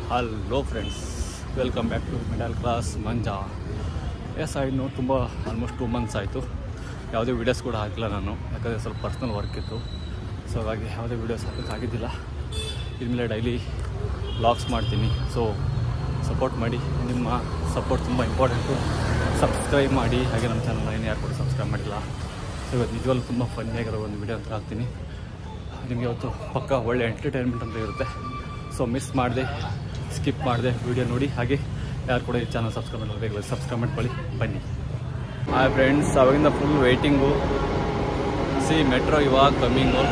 Hello friends welcome back to middle class Manja ಎಸ್ ಇನ್ನು ತುಂಬ ಆಲ್ಮೋಸ್ಟ್ ಟೂ ಮಂತ್ಸ್ ಆಯಿತು ಯಾವುದೇ ವೀಡಿಯೋಸ್ ಕೂಡ ಹಾಕಿಲ್ಲ ನಾನು ಯಾಕಂದರೆ ಸ್ವಲ್ಪ ಪರ್ಸ್ನಲ್ ವರ್ಕ್ ಇತ್ತು ಸೊ ಹಾಗಾಗಿ ಯಾವುದೇ ವೀಡಿಯೋಸ್ ಹಾಕೋಕ್ಕಾಗಿದ್ದಿಲ್ಲ ಇನ್ಮೇಲೆ ಡೈಲಿ ವ್ಲಾಗ್ಸ್ ಮಾಡ್ತೀನಿ ಸೊ ಸಪೋರ್ಟ್ ಮಾಡಿ ನಿಮ್ಮ ಸಪೋರ್ಟ್ ತುಂಬ ಇಂಪಾರ್ಟೆಂಟು ಸಬ್ಸ್ಕ್ರೈಬ್ ಮಾಡಿ ಹಾಗೆ ನಮ್ಮ ಚಾನಲ್ನ ಏನು ಯಾರು ಕೂಡ ಸಬ್ಸ್ಕ್ರೈಬ್ ಮಾಡಿಲ್ಲ ಸೊ ಇವತ್ತು ನಿಜವಾಗ್ಲೂ ತುಂಬ ಫನ್ನಿಯಾಗಿರೋ ಒಂದು ವೀಡಿಯೋ ಅಂತ ಹಾಕ್ತೀನಿ ನಿಮಗೆ ಇವತ್ತು ಪಕ್ಕ ಒಳ್ಳೆ ಎಂಟರ್ಟೈನ್ಮೆಂಟ್ ಅಂತ ಇರುತ್ತೆ ಸೊ ಮಿಸ್ ಮಾಡಿದೆ ಸ್ಕಿಪ್ ಮಾಡಿದೆ ವಿಡಿಯೋ ನೋಡಿ ಹಾಗೆ ಯಾರು ಕೂಡ ಈ ಚಾನಲ್ ಸಬ್ಸ್ಕ್ರೈಬ್ ಮಾಡಿ ಬೇಗ ಸಬ್ಸ್ಕ್ರೈಬ್ ಮಾಡ್ಕೊಳ್ಳಿ ಬನ್ನಿ ಹಾಯ್ ಫ್ರೆಂಡ್ಸ್ ಅವಾಗಿಂದ ಫುಲ್ ವೆಯ್ಟಿಂಗು ಸಿ ಮೆಟ್ರೋ ಇವಾಗ coming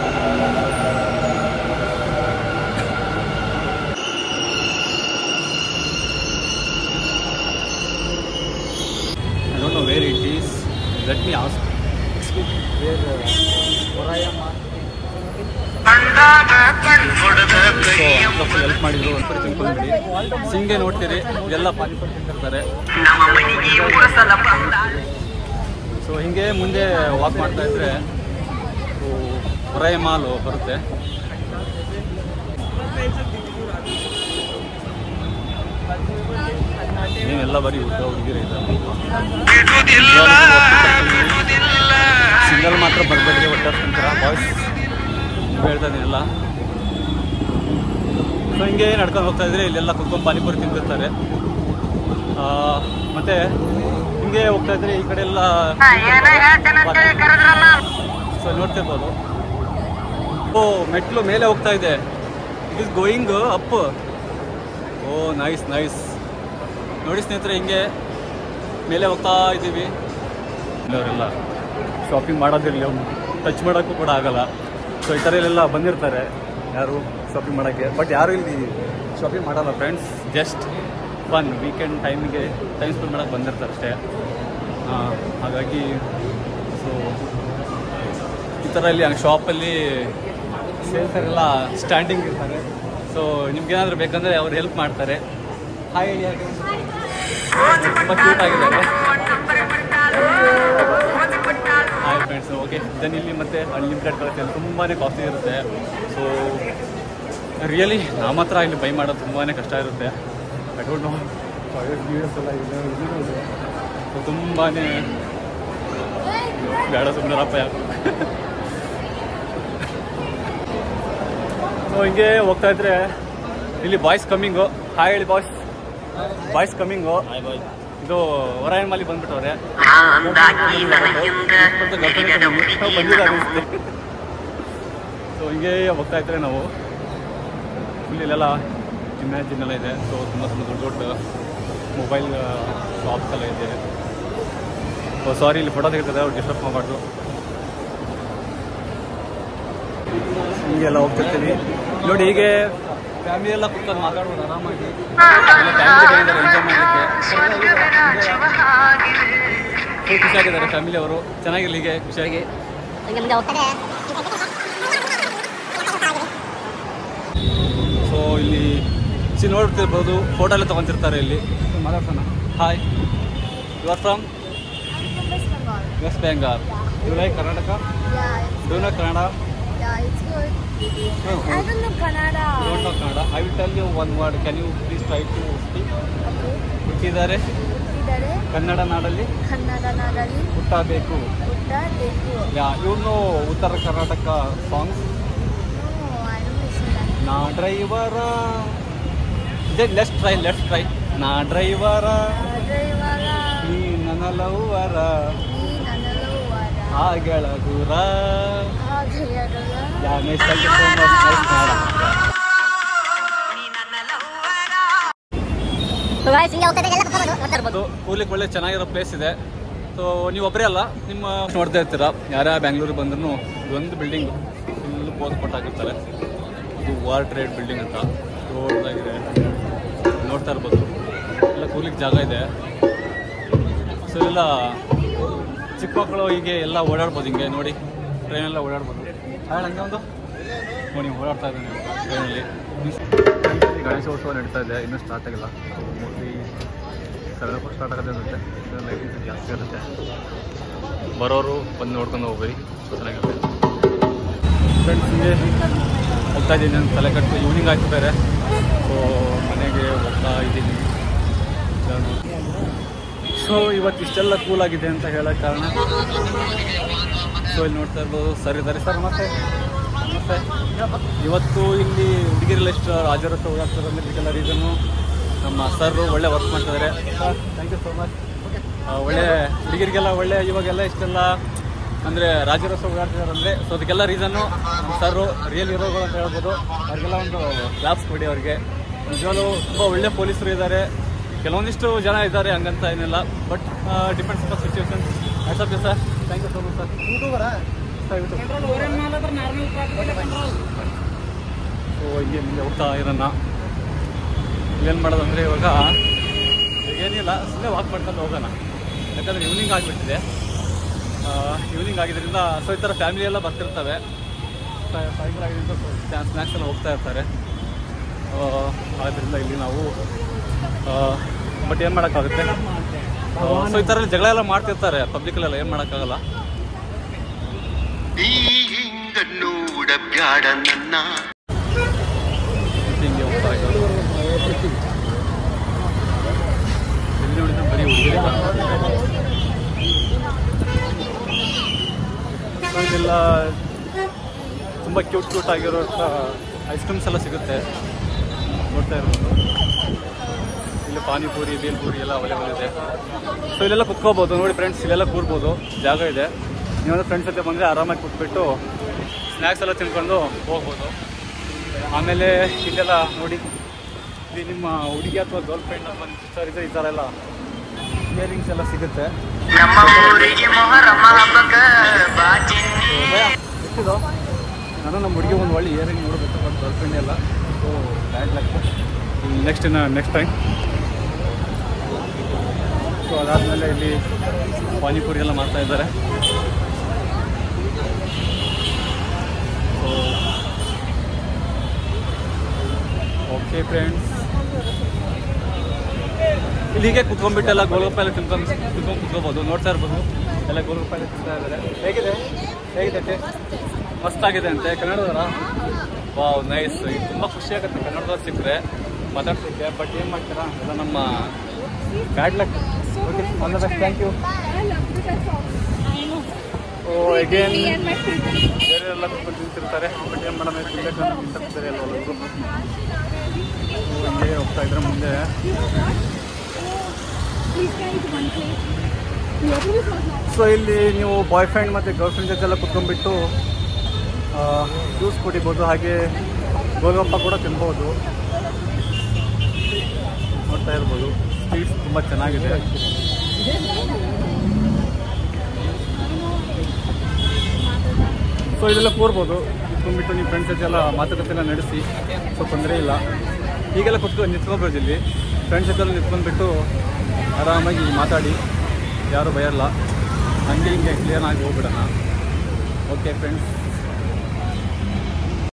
I don't know where it is. Let me ask. Where uh, Orayama? So help ಮಾಡಿದ್ರು ಒಂದ್ಸರಿ ತಿಳ್ಕೊಂಡ್ಬಿಡಿ ಸಿಂಗೆ ನೋಡ್ತೀರಿ ಎಲ್ಲ ಪಾನಿಪುರಿ ತಿಂತಿರ್ತಾರೆ ಸೊ ಹಿಂಗೆ ಮುಂದೆ ವಾಕ್ ಮಾಡ್ತಾ ಇದ್ರೆ ಹೊರಯ ಮಾಲು ಬರುತ್ತೆ ನೀವೆಲ್ಲ ಬರೀ ಊಟ ಹುಡುಗಿರ ಸಿಂಗಲ್ ಮಾತ್ರ ಬರಬೇಡಿ ಒಟ್ಟಾರ ತಿಂತಾರ ಬಾಯ್ಸ್ ಹೇಳ್ತಾ ಇದೀನಲ್ಲ ಸೊ ಹಿಂಗೆ ನಡ್ಕೊಂಡು ಹೋಗ್ತಾ ಇದ್ರೆ ಇಲ್ಲೆಲ್ಲ ಕುತ್ಕೊಂಡು ಪಾನಿಪುರಿ ತಿಂತಿರ್ತಾರೆ ಆ, ಮತ್ತೆ ಹಿಂಗೆ ಹೋಗ್ತಾ ಇದ್ರೆ ಈ ಕಡೆ ಎಲ್ಲ ಸೊ ನೋಡ್ತಿರ್ಬೋದು ಓ ಮೆಟ್ಲು ಮೇಲೆ ಹೋಗ್ತಾ ಇದೆ it is going up oh nice nice ನೋಡಿ ಸ್ನೇಹಿತರೆ ಹಿಂಗೆ ಮೇಲೆ ಹೋಗ್ತಾ ಇದ್ದೀವಿ ಅವರೆಲ್ಲ ಶಾಪಿಂಗ್ ಮಾಡೋದಿರಲಿ ಟಚ್ ಮಾಡೋಕ್ಕೂ ಕೂಡ ಆಗಲ್ಲ ಸೊ ಈ ಥರ ಎಲ್ಲ ಬಂದಿರ್ತಾರೆ ಯಾರು ಶಾಪಿಂಗ್ ಮಾಡೋಕ್ಕೆ ಬಟ್ ಯಾರು ಇಲ್ಲಿ ಶಾಪಿಂಗ್ ಮಾಡಲ್ಲ ಫ್ರೆಂಡ್ಸ್ ಜಸ್ಟ್ ಫನ್ ವೀಕೆಂಡ್ ಟೈಮಿಗೆ ಟೈಮ್ ಸ್ಪೆಂಡ್ ಮಾಡೋಕ್ಕೆ ಬಂದಿರ್ತಾರೆ ಅಷ್ಟೇ ಆ, ಹಾಗಾಗಿ ಸೊ ಈ ಥರ ಇಲ್ಲಿ ಶಾಪಲ್ಲಿ ಸೇಲ್ಸರೆಲ್ಲ ಸ್ಟ್ಯಾಂಡಿಂಗ್ ಇರ್ತಾರೆ ಸೊ ನಿಮ್ಗೇನಾದರೂ ಬೇಕಂದರೆ ಅವ್ರು ಹೆಲ್ಪ್ ಮಾಡ್ತಾರೆ ಹಾಯ್ ಹೇಳಿ ಹಾಗೆ ತುಂಬ ಕ್ಯೂಟ್ ಆಗಿದ್ದಾರೆ ಹಾಯ್ ಫ್ರೆಂಡ್ಸ್ ಓಕೆ ದೆನ್ ಇಲ್ಲಿ ಮತ್ತೆ ಅನ್ಲಿಮಿಟೆಡ್ ಕಲೆಕ್ಷನ್ ತುಂಬಾ ಕಾಸ್ಟ್ಲಿ ಇರುತ್ತೆ ಸೊ ರಿಯಲಿ ನಮ್ಮ ಹತ್ರ ಇಲ್ಲಿ ಬೈ ಮಾಡೋದು ತುಂಬಾ ಕಷ್ಟ ಇರುತ್ತೆ ಐ ಡೋಂಟ್ ನೋ ವೀಡಿಯೋಸ್ ಎಲ್ಲ ಇದೆ ಸೊ ತುಂಬಾ ಬೇಡ ಸುಮ್ಮನೆ ಅಪ್ಪ ಯಾರು ಸೊ ಹಿಂಗೆ ಹೋಗ್ತಾ ಇದ್ರೆ ಇಲ್ಲಿ ಬಾಯ್ಸ್ ಕಮ್ಮಿಂಗು ಹಾಯ್ ಹೇಳಿ ಬಾಯ್ಸ್ ಬಾಯ್ಸ್ ಕಮ್ಮಿಂಗು ಇದು ಹೊರಾಯನ್ ಮಾಲಿ ಬಂದ್ಬಿಟ್ಟವ್ರೆ ಸೊ ಹಿಂಗೆ ಹೋಗ್ತಾ ಇದ್ರೆ ನಾವು ಫುಲ್ ಇಲ್ಲೆಲ್ಲ ಇಮ್ಯಾಜಿನ್ ಎಲ್ಲ ಇದೆ ಸೊ ತುಂಬ ತುಂಬ ದೊಡ್ಡ ದೊಡ್ಡ ಮೊಬೈಲ್ ಶಾಪ್ಸ್ ಎಲ್ಲ ಇದೆ ಸೊ ಸಾರಿ ಇಲ್ಲಿ ಫೋಟೋ ತೆಗಿತದೆ ಅವ್ರು ಡಿಸ್ಟರ್ಬ್ ಮಾಡಬಾರ್ದು ಹಿಂಗೆಲ್ಲ ಹೋಗ್ತಿರ್ತೀವಿ ನೋಡಿ ಹೀಗೆ ಫ್ಯಾಮಿಲಿ ಎಲ್ಲ ಕುತ್ಕೊಂಡು ಮಾತಾಡ್ಬೋದು ಆರಾಮಾಗಿ ಫ್ಯಾಮಿಲಿ ಎಂಜಾಯ್ ಮಾಡಲಿಕ್ಕೆ ಫುಲ್ ಖುಷಿಯಾಗಿದ್ದಾರೆ ಫ್ಯಾಮಿಲಿ ಅವರು ಚೆನ್ನಾಗಿರ್ಲಿ ಹೀಗೆ ಖುಷಿಯಾಗಿ ಹಿಂಗೆ ಮುಂದೆ ಹೋಗ್ತಾರೆ ಸೊ ಇಲ್ಲಿ ಸಿ ನೋಡ್ತಿರ್ಬೋದು ಫೋಟೋ ಎಲ್ಲ ತೊಗೊತಿರ್ತಾರೆ ಇಲ್ಲಿ ಮಾತಾಡ್ಸೋಣ hi you are from West Bengal you like Karnataka Yeah, do know Kannada yeah, it's good. No, I don't know Kannada. Don't know Kannada I will tell you one word can you please try to speak Okay. ಹುಟ್ಟಿದ್ದಾರೆ ಹುಟ್ಟಿದರೆ ಕನ್ನಡ ನಾಡಲ್ಲಿ ಕನ್ನಡ ನಾಡಲ್ಲಿ ಹುಟ್ಟಬೇಕು ಹುಟ್ಟಬೇಕು ಯಾ ಇವನು ಉತ್ತರ Karnataka songs No, I don't listen that. ನಾ ಡ್ರೈವರ ಲೆಟ್ಸ್ ಟ್ರೈ ಲೆಟ್ಸ್ ಟ್ರೈ ನಾ ಡ್ರೈವರ ಡ್ರೈವರ ನೀ ನನ್ನ ಲವ್ವರ ನೀ ನನ್ನ ಲವ್ವರ ಆಗಳ ದೂರ ಹಾಗೆ ಯಾರಲ್ಲ yeah nice thank you so much nice Kannada so guys ಹಿಂಗೆ ಹೋಗ್ತಾ ಇದ್ರೆ ಎಲ್ಲ ಕುತ್ಕೋಬೋದು ನೋಡ್ತಾ ಇರ್ಬೋದು ಅದು ಕೂಲಿಕ್ಕೆ ಒಳ್ಳೆ ಚೆನ್ನಾಗಿರೋ ಪ್ಲೇಸ್ ಇದೆ ಸೊ ನೀವು ಒಬ್ಬರೇ ಅಲ್ಲ ನಿಮ್ಮ ನೋಡ್ತಾ ಇರ್ತೀರಾ ಯಾರ್ಯಾರ ಬ್ಯಾಂಗ್ಳೂರಿಗೆ ಬಂದ್ರೂ ಇದೊಂದು ಬಿಲ್ಡಿಂಗ್ ಫುಲ್ ಪೋಸ್ ಕೊಟ್ಟಾಗಿರ್ತಾರೆ ಇದು ವಾರ್ ಟ್ರೇಡ್ ಬಿಲ್ಡಿಂಗ್ ಅಂತ ದೊಡ್ಡದಾಗಿದೆ ನೋಡ್ತಾ ಇರ್ಬೋದು ಎಲ್ಲ ಕೂಲಿಗೆ ಜಾಗ ಇದೆ ಸೊ ಎಲ್ಲ ಚಿಕ್ಕ ಮಕ್ಕಳು ಹೀಗೆ ಎಲ್ಲ ಓಡಾಡ್ಬೋದು ಹಿಂಗೆ ನೋಡಿ ಟ್ರೈನೆಲ್ಲ ಓಡಾಡ್ಬೋದು ಹಾಯ್ ಹಂಗೆ ಒಂದು ನೋಡಿ ಓಡಾಡ್ತಾ ಇದ್ದಾನೆ ಟ್ರೈನಲ್ಲಿ ಗಣೇಶೋತ್ಸವ ನಡೀತಾ ಇದೆ ಇನ್ನೂ ಸ್ಟಾರ್ಟ್ ಆಗಿಲ್ಲ ಮೋಸ್ಟ್ಲಿ ಸೆವೆನ್ ಓ ಸ್ಟಾರ್ಟ್ ಆಗುತ್ತೆ ಅನ್ಸುತ್ತೆ ಲೈಟಿಂಗ್ಸ್ ಜಾಸ್ತಿ ಇರುತ್ತೆ ಬರೋರು ಬಂದು ನೋಡ್ಕೊಂಡು ಹೋಗ್ಬೇಡಿ ಚೆನ್ನಾಗಿರುತ್ತೆ ಫ್ರೆಂಡ್ಸ್ ಹಿಂಗೆ ಹೋಗ್ತಾ ಇದ್ದೀನಿ ನನ್ನ ತಲೆ ಕಟ್ಟು ಈವ್ನಿಂಗ್ ಆಯ್ತು ಬೇರೆ ಸೊ ಮನೆಗೆ ಹೋಗ್ತಾ ಇದ್ದೀನಿ ಸೊ ಇವತ್ತು ಇಷ್ಟೆಲ್ಲ ಕೂಲ್ ಆಗಿದೆ ಅಂತ ಹೇಳೋಕ್ಕೆ ಕಾರಣ ಸೊ ಇಲ್ಲಿ ನೋಡ್ತಾ ಇರ್ಬೋದು ಸರ್ ಇದ್ದಾರೆ ಸರ್ ನಮಸ್ತೆ ನಮಸ್ತೆ ಇವತ್ತು ಇಲ್ಲಿ ಹುಡುಗಿರೆಲ್ಲ ಎಷ್ಟು ಹಾಜರತ್ತ ಓದಾಡ್ತಾರೆ ಅಂದರೆ ಇದಕ್ಕೆಲ್ಲ ರೀಸನ್ನು ನಮ್ಮ ಸರ್ ಒಳ್ಳೆ ವರ್ಕ್ ಮಾಡ್ತಿದ್ದಾರೆ sir thank you so much ಒಳ್ಳೆ ಹುಡುಗಿರಿಗೆಲ್ಲ ಒಳ್ಳೆ ಇವಾಗೆಲ್ಲ ಇಷ್ಟೆಲ್ಲ ಅಂದರೆ ರಾಜ್ಯೋತ್ಸವ ಓಡಾಡ್ತಿದ್ದಾರೆ ಅಂದರೆ ಸೊ ಅದಕ್ಕೆಲ್ಲ ರೀಸನ್ನು ಸರ್ ರಿಯಲ್ ಹೀರೋಗಳು ಅಂತ ಹೇಳ್ಬೋದು ಅವ್ರಿಗೆಲ್ಲ ಒಂದು ಕ್ಲಾಪ್ಸ್ ಕೊಡಿ ಅವ್ರಿಗೆ ನಿಜವಾಗ್ಲೂ ತುಂಬ ಒಳ್ಳೆ ಪೊಲೀಸರು ಇದ್ದಾರೆ ಕೆಲವೊಂದಿಷ್ಟು ಜನ ಇದ್ದಾರೆ ಹಂಗಂತ ಏನಿಲ್ಲ ಬಟ್ ಡಿಪೆಂಡ್ಸ್ ಆನ್ ಸಿಚುವೇಶನ್ ಆಯ್ತು sir thank you so much sir sir so ಹೀಗೆ ಮುಂದೆ ಹೋಗ್ತಾ ಇರೋಣ ಏನು ಮಾಡೋದಂದರೆ ಇವಾಗ ಏನಿಲ್ಲ ಸುಮ್ಮನೆ ವಾಕ್ ಮಾಡ್ಕೊಂಡು ಹೋಗೋಣ ಯಾಕಂದರೆ ಈವ್ನಿಂಗ್ ಆಗಿಬಿಟ್ಟಿದೆ ಈವ್ನಿಂಗ್ ಆಗಿದ್ದರಿಂದ ಸೊ ಈ ಥರ ಫ್ಯಾಮಿಲಿ ಎಲ್ಲ ಬರ್ತಿರ್ತವೆ ಸ- ಸಾಯಂಕಾಲ ಆಗಿದ್ದರಿಂದ ಸ್ನ್ಯಾಕ್ಸ್ ಎಲ್ಲ ಹೋಗ್ತಾ ಇರ್ತಾರೆ ಆ, ಆದ್ದರಿಂದ ಇಲ್ಲಿ ನಾವು ಬಟ್ ಏನು ಮಾಡೋಕ್ಕಾಗುತ್ತೆ ಸೊ ಈ ಥರ ಜಗಳ ಎಲ್ಲ ಮಾಡ್ತಿರ್ತಾರೆ ಪಬ್ಲಿಕಲ್ಲೆಲ್ಲ ಏನು ಮಾಡೋಕ್ಕಾಗಲ್ಲ ಈ ಹಿಂಗನ್ನು ಉಡಬ್ಯಾಡ ನನ್ನ ಹಿಂಗೆ ಹೋಗ್ತಾ ಇದ್ದಾರೆ ಎಲ್ಲಿ ನೋಡಿದ್ರೆ ಬರೀ ಹುಡುಗಿರೇ ಕಾಣ್ತಿದ್ದಾರೆ. So ಇದೆಲ್ಲ ತುಂಬ ಕ್ಯೂಟ್ ಕ್ಯೂಟ್ ಆಗಿರೋಂಥ ಐಸ್ ಕ್ರೀಮ್ಸ್ ಎಲ್ಲ ಸಿಗುತ್ತೆ ನೋಡ್ತಾ ಇರ್ಬೋದು ಇಲ್ಲಿ ಪಾನಿಪುರಿ ಬೇಲ್ಪುರಿ ಎಲ್ಲ ಅವೈಲೇಬಲ್ ಇದೆ ಸೊ ಇಲ್ಲೆಲ್ಲ ಕುತ್ಕೋಬೋದು ನೋಡಿ ಫ್ರೆಂಡ್ಸ್ ಇಲ್ಲೆಲ್ಲ ಕೂರ್ಬೋದು ಜಾಗ ಇದೆ ನೀವಂದ್ರೆ ಫ್ರೆಂಡ್ಸ್ ಜೊತೆ ಬಂದರೆ ಆರಾಮಾಗಿ ಕೂತ್ಬಿಟ್ಟು ಸ್ನ್ಯಾಕ್ಸ್ ಎಲ್ಲ ತಿನ್ಕೊಂಡು ಹೋಗ್ಬೋದು ಆಮೇಲೆ ಇಲ್ಲೆಲ್ಲ ನೋಡಿ ಇಲ್ಲಿ ನಿಮ್ಮ ಹುಡುಗಿ ಅಥವಾ ಗರ್ಲ್ ಫ್ರೆಂಡ್ ಅಥವಾ ನಿಮ್ಮ ಸಿಸ್ಟರ್ ಇದ್ರೆ ಈ ಥರ ಎಲ್ಲ ಇಯರಿಂಗ್ಸ್ ಎಲ್ಲ ಸಿಗುತ್ತೆ ನಮ್ಮ ಊರಿಗೆ ಮೊಹರಮ್ಮ ಹಬ್ಬಕ್ಕ ಬಾಚಿನ್ನಿ ಭಯ ಎಷ್ಟಿದು ನಾನು ನಮ್ಮ ಹುಡುಗಿ ಒಂದು ಒಳ್ಳೆ ಇಯರಿಂಗ್ ನೋಡಬೇಕು ಬಟ್ ಗರ್ಲ್ ಫ್ರೆಂಡ್ ಎಲ್ಲ so bad luck next next time so ಅದಾದಮೇಲೆ ಇಲ್ಲಿ ಪಾನಿಪುರಿ ಎಲ್ಲ ಮಾಡ್ತಾ ಇದ್ದಾರೆ ಓಕೆ ಫ್ರೆಂಡ್ಸ್ ಇಲ್ಲಿಗೆ ಕುತ್ಕೊಂಡ್ಬಿಟ್ಟೆಲ್ಲ ಗೋಲ್ಗಪ್ಪ ಎಲ್ಲ ತಿನ್ಕೊಂಡು ತಿನ್ಕೊಂಡು ಕುತ್ಕೋಬೋದು ನೋಡ್ತಾ ಇರ್ಬೋದು ಎಲ್ಲ ಗೋಲ್ಗಪ್ಪ ಎಲ್ಲ ತಿಂತಾ ಇದ್ದಾರೆ ಹೇಗಿದೆ ಹೇಗಿದೆ ಟೇಸ್ಟ್ ಮಸ್ತಾಗಿದೆ ಅಂತೆ ಕನ್ನಡದವರ ವಾವ್ ನೈಸ್ ಇದು ತುಂಬ ಖುಷಿ ಆಗುತ್ತೆ ಕನ್ನಡದವ್ರು ಸಿಕ್ಕರೆ ಮಾತಾಡ್ಸಿಕ್ಕೆ ಬಟ್ ಏನು ಮಾಡ್ತೀರಾ ಎಲ್ಲ ನಮ್ಮ bad luck okay all the best thank you oh again ಬೇರೆ ಎಲ್ಲ ಕುತ್ಕೊಂಡು ತಿಂತಿರ್ತಾರೆ ಬಟ್ ಏನು ಮಾಡೋಣ ತಿನ್ಬೇಕು ಅಂತ ತಿಂತಿರ್ತಾರೆ ಎಲ್ಲ ಒಬ್ಬರು ಹಿಂಗೆ ಹೋಗ್ತಾ ಇದ್ರೆ ಮುಂದೆ ಸೊ ಇಲ್ಲಿ ನೀವು ಬಾಯ್ ಫ್ರೆಂಡ್ ಮತ್ತು ಗರ್ಲ್ ಫ್ರೆಂಡ್ ಜೊತೆ ಎಲ್ಲ ಕುತ್ಕೊಂಡ್ಬಿಟ್ಟು ಜ್ಯೂಸ್ ಕುಡಿಬೋದು ಹಾಗೆ ಗೋಲ್ಗಪ್ಪ ಕೂಡ ತಿನ್ಬೋದು ನೋಡ್ತಾ ಇರ್ಬೋದು ಸ್ವೀಟ್ಸ್ ತುಂಬ ಚೆನ್ನಾಗಿದೆ ಸೊ ಇದೆಲ್ಲ ಕೂರ್ಬೋದು ಕುತ್ಕೊಂಡ್ಬಿಟ್ಟು ನಿಮ್ಮ ಫ್ರೆಂಡ್ಸ್ ಜೊತೆ ಎಲ್ಲ ಮಾತುಕತೆ ಎಲ್ಲ ನಡೆಸಿ ಸೊ ತೊಂದರೆ ಇಲ್ಲ ಈಗೆಲ್ಲ ಕುತ್ಕೊಂಡು ನಿಂತ್ಕೊಬೋದು ಇಲ್ಲಿ ಫ್ರೆಂಡ್ಸ್ ಜೊತೆ ಎಲ್ಲ ನಿಂತ್ಕೊಂಡ್ಬಿಟ್ಟು ಆರಾಮಾಗಿ ಮಾತಾಡಿ ಯಾರು ಭಯಲ್ಲ ಹಂಗೆ ಹಿಂಗೆ ಕ್ಲಿಯರ್ ಆಗಿ ಹೋಗ್ಬಿಡೋಣ ಓಕೆ ಫ್ರೆಂಡ್ಸ್